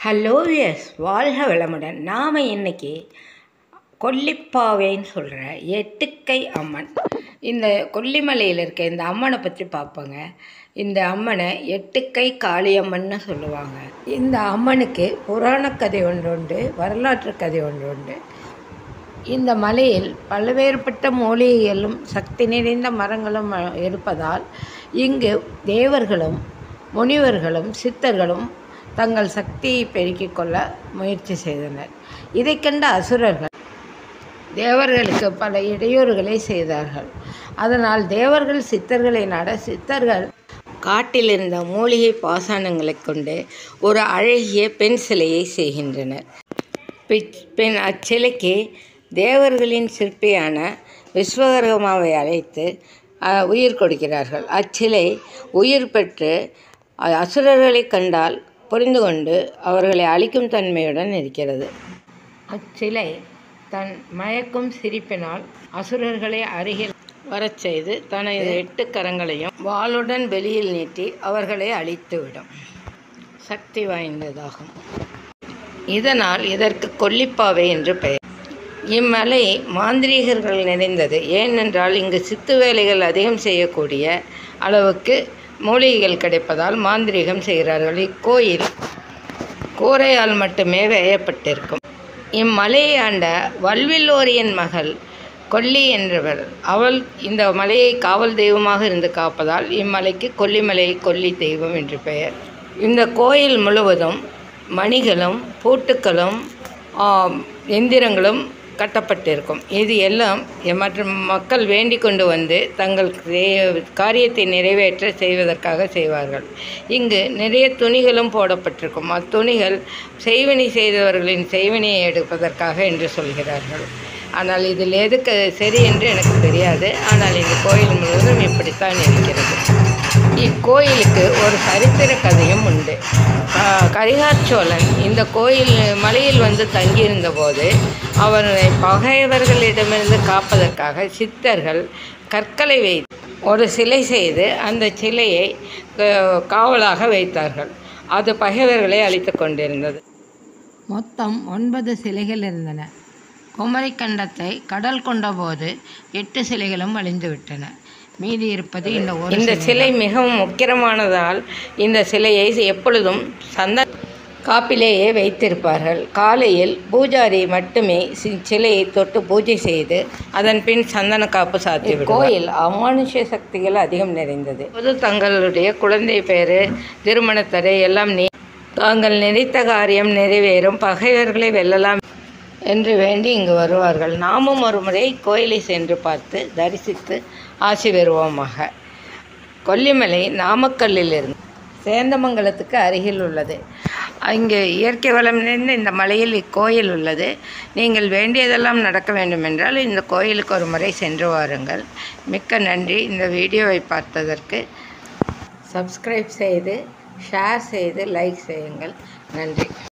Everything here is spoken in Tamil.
ஹலோ எஸ் வாழ்க வளமுடன் நாம் இன்னைக்கு கொல்லிப்பாவைன்னு சொல்கிற எட்டுக்கை அம்மன் இந்த கொல்லிமலையில் இருக்க இந்த அம்மனை பற்றி பார்ப்போங்க இந்த அம்மனை எட்டுக்கை காளியம்மன்னு சொல்லுவாங்க இந்த அம்மனுக்கு புராணக் கதை ஒன்று உண்டு வரலாற்று கதை ஒன்று உண்டு இந்த மலையில் பல்வேறுபட்ட மூலிகைகளும் சக்தி நிறைந்த மரங்களும் அஹ், இருப்பதால் இங்கு தேவர்களும் முனிவர்களும் சித்தர்களும் தங்கள் சக்தியை பெருக்கிக் கொள்ள முயற்சி செய்தனர் இதைக் கண்ட அசுரர்கள் தேவர்களுக்கு பல இடையூறுகளை செய்தார்கள் அதனால் தேவர்கள் சித்தர்களை நாட சித்தர்கள் காட்டில் இருந்த மூலிகை பாசானங்களைக் கொண்டு ஒரு அழகிய பெண் சிலையை செய்கின்றனர் பிச்- பெண் அச்சிலைக்கு தேவர்களின் சிற்பியான விஸ்வகர்மாவை அழைத்து அஹ், உயிர் கொடுக்கிறார்கள் அச்சிலை உயிர் பெற்று அ- அசுரர்களை கண்டால் புரிந்து கொண்டு அவர்களை அழிக்கும் தன்மையுடன் இருக்கிறது அச்சிலை தன் மயக்கும் சிரிப்பினால் அசுரர்களை அருகில் வரச் செய்து தனது எட்டு கரங்களையும் வாளுடன் வெளியில் நீட்டி அவர்களை அழித்துவிடும் சக்தி வாய்ந்ததாகும் இதனால் இதற்கு கொல்லிப்பாவை என்று பெயர் இம்மலை மாந்திரீகர்கள் நிறைந்தது ஏனென்றால் இங்கு சித்து வேலைகள் அதிகம் செய்யக்கூடிய அளவுக்கு மூலிகைகள் கிடைப்பதால் மாந்திரீகம் செய்கிறார்கள் இக்கோயில் கூரையால் மட்டுமே வேயப்பட்டிருக்கும் இம்மலையை ஆண்ட வல்வில்லோரியன் மகள் கொல்லி என்றவர் அவள் இந்த மலையை காவல் தெய்வமாக இருந்து காப்பதால் இம்மலைக்கு கொல்லிமலை கொல்லி தெய்வம் என்று பெயர் இந்த கோயில் முழுவதும் மணிகளும் பூட்டுக்களும் ஆம், எந்திரங்களும் கட்டப்பட்டிருக்கும் இது எல்லாம் எ- மற்ற மக்கள் வேண்டிக் கொண்டு வந்து தங்கள் தே- காரியத்தை நிறைவேற்ற செய்வதற்காக செய்வார்கள் இங்கு நிறைய துணிகளும் போடப்பட்டிருக்கும் அத்துணிகள் செய்வினை செய்தவர்களின் செய்வினையை எடுப்பதற்காக என்று சொல்கிறார்கள் ஆனால் இதில் எதுக்கு சரி என்று எனக்கு தெரியாது ஆனால் இந்த கோயில் முழுவதும் இப்படித்தான் இருக்கிறது இக்கோயிலுக்கு ஒரு சரித்திர கதையும் உண்டு ஆஹ் கரிகார் சோழன் இந்த கோயில் மலையில் வந்து தங்கியிருந்த போது அவரை பகைவர்களிடமிருந்து காப்பதற்காக சித்தர்கள் கற்களை வை ஒரு சிலை செய்து அந்த சிலையை ஆஹ், காவலாக வைத்தார்கள் அது பகைவர்களை அழித்து கொண்டிருந்தது மொத்தம் ஒன்பது சிலைகள் இருந்தன குமரிக்கண்டத்தை கடல் கொண்டபோது எட்டு சிலைகளும் அழிந்து விட்டன மீதி இருப்பது இந்த ஒரு இந்த சிலை மிகவும் முக்கியமானதால் இந்த சிலையை எப்பொழுதும் சந்த காப்பிலேயே வைத்திருப்பார்கள் காலையில் பூஜாரி மட்டுமே சி- சிலையை தொட்டு பூஜை செய்து அதன் பின் சந்தன காப்பு சாத்தி கோயில் அமானுஷ்ய சக்திகள் அதிகம் நிறைந்தது பொது தங்களுடைய குழந்தை பேரு திருமணத்தடை எல்லாம் நீ தாங்கள் நினைத்த காரியம் நிறைவேறும் பகைவர்களை வெல்லலாம் என்று வேண்டி இங்கு வருவார்கள் நாமும் ஒரு முறை கோயிலை சென்று பார்த்து தரிசித்து ஆசி பெறுவோமாக கொல்லிமலை நாமக்கல்லிலிருந்து சேந்தமங்கலத்துக்கு அருகில் உள்ளது இங்கு இயற்கை வளம் நிறைந்த இந்த மலையில் இக்கோயில் உள்ளது நீங்கள் வேண்டியதெல்லாம் நடக்க வேண்டுமென்றால் இந்த கோயிலுக்கு ஒரு முறை சென்று வாருங்கள் மிக்க நன்றி இந்த வீடியோவை பார்த்ததற்கு சப்ஸ்கிரைப் செய்து ஷேர் செய்து லைக் செய்யுங்கள் நன்றி